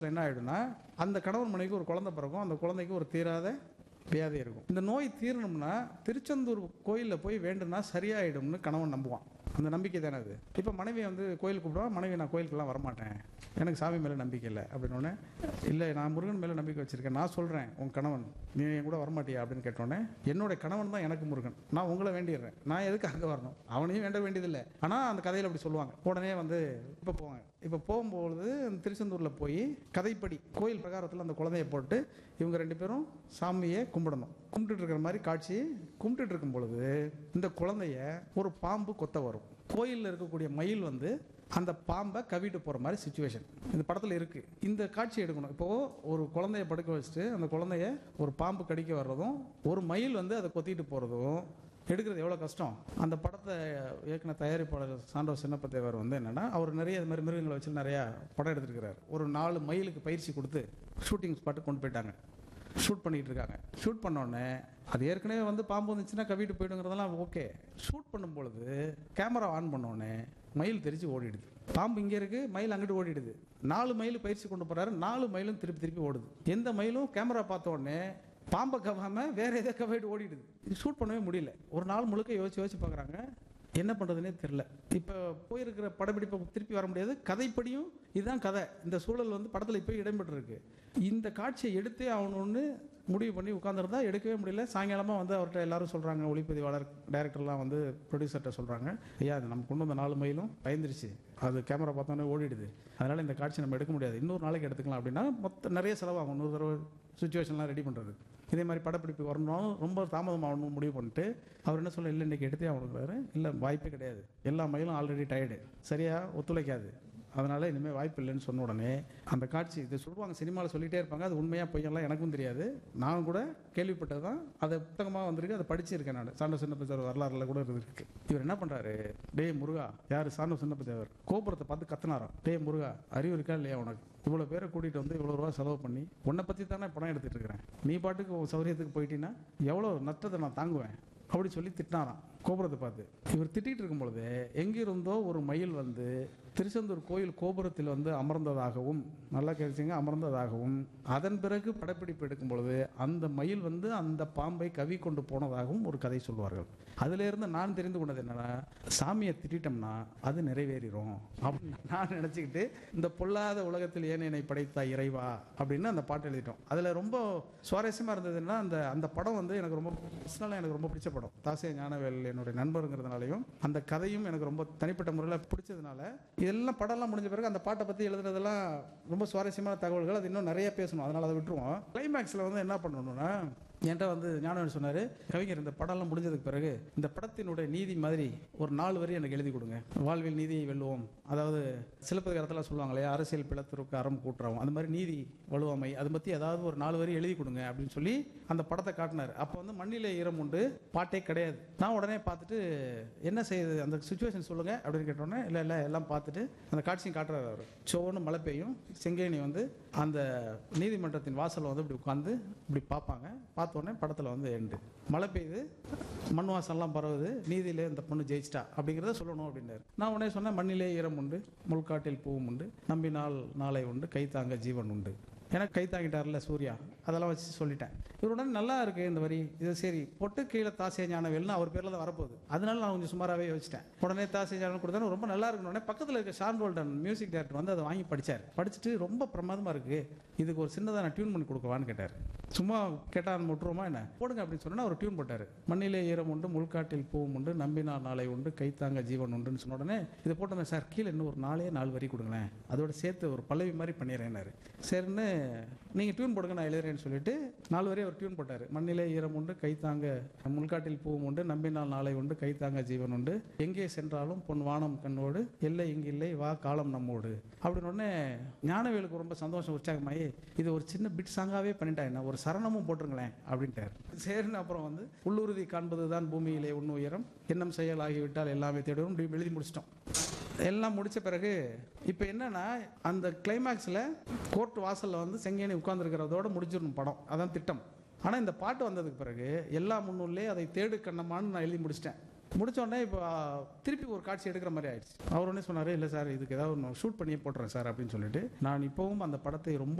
என்ன ஆயிடும்னா அந்த கணவன் மனைவிக்கு ஒரு குழந்தை பிறக்கும் அந்த குழந்தைக்கு ஒரு தீராத வியாதி இருக்கும் இந்த நோய் தீரணும்னா திருச்செந்தூர் கோயிலில் போய் வேண்டுனா சரியாயிடும்னு கணவன் நம்புவான் அந்த நம்பிக்கை தானே அது இப்போ மனைவி வந்து கோயில் கூப்பிடுவா மனைவி நான் கோயிலுக்கெல்லாம் வரமாட்டேன் எனக்கு சாமி மேலே நம்பிக்கை இல்லை அப்படின்னோடனே இல்லை நான் முருகன் மேலே நம்பிக்கை வச்சிருக்கேன் நான் சொல்கிறேன் உன் கணவன் நீ என் கூட வரமாட்டியா அப்படின்னு கேட்டோன்னே என்னுடைய கணவன் தான் எனக்கு முருகன் நான் உங்களை வேண்டிடுறேன் நான் எதுக்கு அங்கே வரணும் அவனையும் வேண்ட வேண்டியதில்லை ஆனால் அந்த கதையில் அப்படி சொல்லுவாங்க உடனே வந்து இப்போ போவாங்க இப்போ போகும்பொழுது அந்த திருச்செந்தூரில் போய் கதைப்படி கோயில் பிரகாரத்தில் அந்த குழந்தைய போட்டு இவங்க ரெண்டு பேரும் சாமியை கும்பிடணும் கும்பிட்டுட்டு இருக்கிற மாதிரி காட்சி கும்பிட்டுட்டு இருக்கும் பொழுது இந்த குழந்தைய ஒரு பாம்பு கொத்த வரும் கோயிலில் இருக்கக்கூடிய மயில் வந்து அந்த பாம்பை கவிட்டு போகிற மாதிரி சுச்சுவேஷன் இந்த படத்தில் இருக்குது இந்த காட்சி எடுக்கணும் இப்போது ஒரு குழந்தைய படுக்க வச்சுட்டு அந்த குழந்தைய ஒரு பாம்பு கடிக்க வர்றதும் ஒரு மயில் வந்து அதை கொத்திட்டு போகிறதும் எடுக்கிறது எவ்வளோ கஷ்டம் அந்த படத்தை ஏற்கனவே தயாரிப்பாளர் சாண்டோ சின்னப்பத்தேவர் வந்து என்னென்னா அவர் நிறைய இது மாதிரி மிருகங்களை வச்சு நிறையா படம் எடுத்துருக்கிறார் ஒரு நாலு மயிலுக்கு பயிற்சி கொடுத்து ஷூட்டிங் ஸ்பாட்டு கொண்டு போயிட்டாங்க ஷூட் பண்ணிட்டு இருக்காங்க ஷூட் பண்ணோடனே அது ஏற்கனவே வந்து பாம்பு வந்துச்சுன்னா கவிட்டு போயிடுங்கிறதெல்லாம் ஓகே ஷூட் பண்ணும் பொழுது கேமரா ஆன் பண்ணோடனே மயில் தெரிச்சு ஓடிடுது பாம்பு இங்கே இருக்கு மயில் அங்கிட்டு ஓடிடுது நாலு மயில் பயிற்சி கொண்டு போறாரு நாலு மயிலும் திருப்பி திருப்பி ஓடுது எந்த மயிலும் கேமரா பார்த்த உடனே பாம்பை கவாம வேற எதை கவாயிட்டு ஓடிடுது இது ஷூட் பண்ணவே முடியல ஒரு நாள் முழுக்க யோசிச்சு யோசிச்சு பார்க்குறாங்க என்ன பண்ணுறதுனே தெரில இப்போ போயிருக்கிற படப்பிடிப்பை திருப்பி வர முடியாது கதைப்படியும் இதுதான் கதை இந்த சூழல் வந்து படத்தில் இப்போ இடம்பெற்றிருக்கு இந்த காட்சியை எடுத்தே ஆகணும்னு முடிவு பண்ணி உட்காந்துருந்தா எடுக்கவே முடியல சாயங்காலமாக வந்து அவர்கிட்ட எல்லாரும் சொல்கிறாங்க ஒளிப்பதிவாளர் டைரக்டர்லாம் வந்து ப்ரொடியூசர்கிட்ட சொல்கிறாங்க ஐயா அது நம்ம கொண்டு வந்த நாலு மயிலும் பயந்துருச்சு அது கேமரா பார்த்தோன்னே ஓடிடுது அதனால் இந்த காட்சி நம்ம எடுக்க முடியாது இன்னொரு நாளைக்கு எடுத்துக்கலாம் அப்படின்னா மொத்த நிறைய செலவாகும் நூறு தடவை சுச்சுவேஷன்லாம் ரெடி பண்ணுறது இதே மாதிரி படப்பிடிப்பு வரணும் ரொம்ப தாமதமாகணும் முடிவு பண்ணிட்டு அவர் என்ன சொல்ல இல்லை இன்றைக்கி எடுத்தே ஆகணுங்கிறாரு இல்லை வாய்ப்பே கிடையாது எல்லா மயிலும் ஆல்ரெடி டயர்டு சரியாக ஒத்துழைக்காது அதனால் இனிமேல் வாய்ப்பு இல்லைன்னு சொன்ன உடனே அந்த காட்சி இது சொல்லுவாங்க சினிமாவில் சொல்லிகிட்டே இருப்பாங்க அது உண்மையாக பொய்யெல்லாம் எனக்கும் தெரியாது நான் கூட கேள்விப்பட்டது தான் அதை புத்தகமாக வந்திருக்கு அதை படிச்சிருக்கேன் நான் சாண்டோ சின்னப்பத்தேவர் வரலாறுல கூட இருக்கு இவர் என்ன பண்ணுறாரு டேய் முருகா யார் சாண்டோ சின்னப்பத்தேவர் கோபுரத்தை பார்த்து கத்துனாராம் டேய் முருகா அறிவு இருக்கா இல்லையா உனக்கு இவ்வளோ பேரை கூட்டிகிட்டு வந்து இவ்வளோ ரூபா செலவு பண்ணி உன்னை பற்றி தானே படம் எடுத்துகிட்டு இருக்கிறேன் நீ பாட்டுக்கு உன் சௌரியத்துக்கு போயிட்டீங்கன்னா எவ்வளோ நஷ்டத்தை நான் தாங்குவேன் அப்படி சொல்லி திட்டினாராம் கோபுரத்தை பார்த்து இவர் திட்டிகிட்டு இருக்கும் பொழுது எங்கிருந்தோ ஒரு மயில் வந்து திருச்செந்தூர் கோயில் கோபுரத்தில் வந்து அமர்ந்ததாகவும் நல்லா கேட்டுச்சிங்க அமர்ந்ததாகவும் அதன் பிறகு படப்பிடிப்பு எடுக்கும் பொழுது அந்த மயில் வந்து அந்த பாம்பை கவி கொண்டு போனதாகவும் ஒரு கதை சொல்வார்கள் அதிலிருந்து நான் தெரிந்து கொண்டது என்னன்னா சாமியை திட்டோம்னா அது நிறைவேறிடும் அப்படின்னு நான் நினச்சிக்கிட்டு இந்த பொல்லாத உலகத்தில் ஏன் என்னை படைத்தா இறைவா அப்படின்னு அந்த பாட்டு எழுதிட்டோம் அதில் ரொம்ப சுவாரஸ்யமாக இருந்ததுன்னா அந்த அந்த படம் வந்து எனக்கு ரொம்ப பர்சனலாக எனக்கு ரொம்ப பிடிச்ச படம் தாசிய ஞானவேல் என்னுடைய நண்பருங்கிறதுனாலையும் அந்த கதையும் எனக்கு ரொம்ப தனிப்பட்ட முறையில் பிடிச்சதுனால இதெல்லாம் படம்லாம் முடிஞ்ச பிறகு அந்த பாட்டை பற்றி எழுதுனதெல்லாம் ரொம்ப சுவாரஸ்யமான தகவல்கள் அது இன்னும் நிறைய பேசணும் அதனால் அதை விட்டுருவோம் கிளைமேக்ஸில் வந்து என்ன பண்ணணும்னா என்கிட்ட வந்து ஞானவன் சொன்னார் கவிஞர் இந்த படம்லாம் முடிஞ்சதுக்கு பிறகு இந்த படத்தினுடைய நீதி மாதிரி ஒரு நாலு வரி எனக்கு எழுதி கொடுங்க வாழ்வில் நீதியை வெல்லுவோம் அதாவது சிலப்பதிகாரத்தில் சொல்லுவாங்களே அரசியல் பிளத்திற்கு அறம் கூட்டுறோம் அந்த மாதிரி நீதி வலுவாமை அதை பற்றி ஏதாவது ஒரு நாலு வரி எழுதி கொடுங்க அப்படின்னு சொல்லி அந்த படத்தை காட்டினார் அப்போ வந்து மண்ணிலே ஈரம் உண்டு பாட்டே கிடையாது நான் உடனே பார்த்துட்டு என்ன செய்யுது அந்த சுச்சுவேஷன் சொல்லுங்க அப்படின்னு கேட்டோன்னே இல்லை இல்லை எல்லாம் பார்த்துட்டு அந்த காட்சியும் காட்டுறாரு அவர் சோன்னு மழை பெய்யும் செங்கேணி வந்து அந்த நீதிமன்றத்தின் வாசலில் வந்து இப்படி உட்காந்து இப்படி பார்ப்பாங்க பார்த்தோன்னே படத்தில் வந்து எண்டு மழை பெய்யுது மண் வாசம்லாம் பரவுது நீதியிலே இந்த பொண்ணு ஜெயிச்சிட்டா அப்படிங்கிறத சொல்லணும் அப்படின்னாரு நான் உடனே சொன்னேன் மண்ணிலே ஈரம் உண்டு முள்காட்டில் பூவும் உண்டு நம்பினால் நாளை உண்டு கை தாங்க ஜீவன் உண்டு எனக்கு கை தாங்கிட்டார்ல சூர்யா அதெல்லாம் வச்சு சொல்லிட்டேன் இவருடன் நல்லா இருக்கு இந்த வரி இது சரி பொட்டு கீழே தாசிய ஞானவேல்னு அவர் பேரில் தான் வரப்போகுது அதனால நான் கொஞ்சம் சுமாராகவே யோசிச்சிட்டேன் உடனே தாசிய ஞானம் கொடுத்தா ரொம்ப நல்லா இருக்கணும் உடனே பக்கத்தில் இருக்க ஷான் போல்டன் மியூசிக் டைரக்டர் வந்து அதை வாங்கி படித்தார் படிச்சுட்டு ரொம்ப பிரமாதமாக இருக்கு இதுக்கு ஒரு சின்னதாக நான் டியூன் பண்ணி கொடுக்கவான்னு கேட்டார் சும்மா கேட்டால் விட்டுருவோமா என்ன போடுங்க அப்படின்னு சொன்னா அவர் டியூன் போட்டார் மண்ணிலே ஈரம் உண்டு முள்காட்டில் பூவும் உண்டு நம்பினார் நாளை உண்டு கைத்தாங்க ஜீவன் உண்டுன்னு சொன்ன உடனே இதை போட்டோமே சார் கீழே இன்னும் ஒரு நாலே நாலு வரி கொடுங்களேன் அதோட சேர்த்து ஒரு பல்லவி மாதிரி பண்ணிடுறேன்னாரு சரின்னு நீங்கள் டியூன் போடுங்க நான் எழுதுறேன்னு சொல்லிட்டு நாலு வரையும் அவர் டியூன் போட்டார் மண்ணிலே ஈரம் உண்டு கைத்தாங்க முள்காட்டில் பூவும் உண்டு நம்பினால் நாளை உண்டு கைத்தாங்க ஜீவன் உண்டு எங்கே சென்றாலும் பொன் வானம் கண்ணோடு இல்லை இங்கு இல்லை வா காலம் நம்மோடு அப்படின்னு உடனே ஞானவேலுக்கு ரொம்ப சந்தோஷம் உற்சாகமாயி இது ஒரு சின்ன பிட் சாங்காகவே பண்ணிட்டா என்ன ஒரு சரணமும் போட்டுருங்களேன் அப்படின்ட்டார் சரின்னு அப்புறம் வந்து உள்ளுறுதி காண்பது தான் பூமியிலே உண்ணு உயரம் எண்ணம் செயல் ஆகிவிட்டால் எல்லாமே தேடுவோம் இப்படி எழுதி முடிச்சிட்டோம் எல்லாம் முடிச்ச பிறகு இப்போ என்னன்னா அந்த கிளைமேக்ஸில் கோர்ட் வாசலில் வந்து செங்கேணி உட்கார்ந்துருக்கிறதோட முடிச்சிடணும் படம் அதான் திட்டம் ஆனால் இந்த பாட்டு வந்ததுக்கு பிறகு எல்லா முன்னுள்ளே அதை தேடு கண்ணமான்னு நான் எழுதி முடிச்சிட்டேன் முடிச்ச உடனே இப்போ ஆ, திருப்பி ஒரு காட்சி எடுக்கிற மாதிரி ஆயிடுச்சு அவர் உடனே சொன்னார் இல்லை சார் இதுக்கு ஏதாவது ஒன்று ஷூட் பண்ணியே போட்டுறேன் சார் அப்படின்னு சொல்லிட்டு நான் இப்போவும் அந்த படத்தை ரொம்ப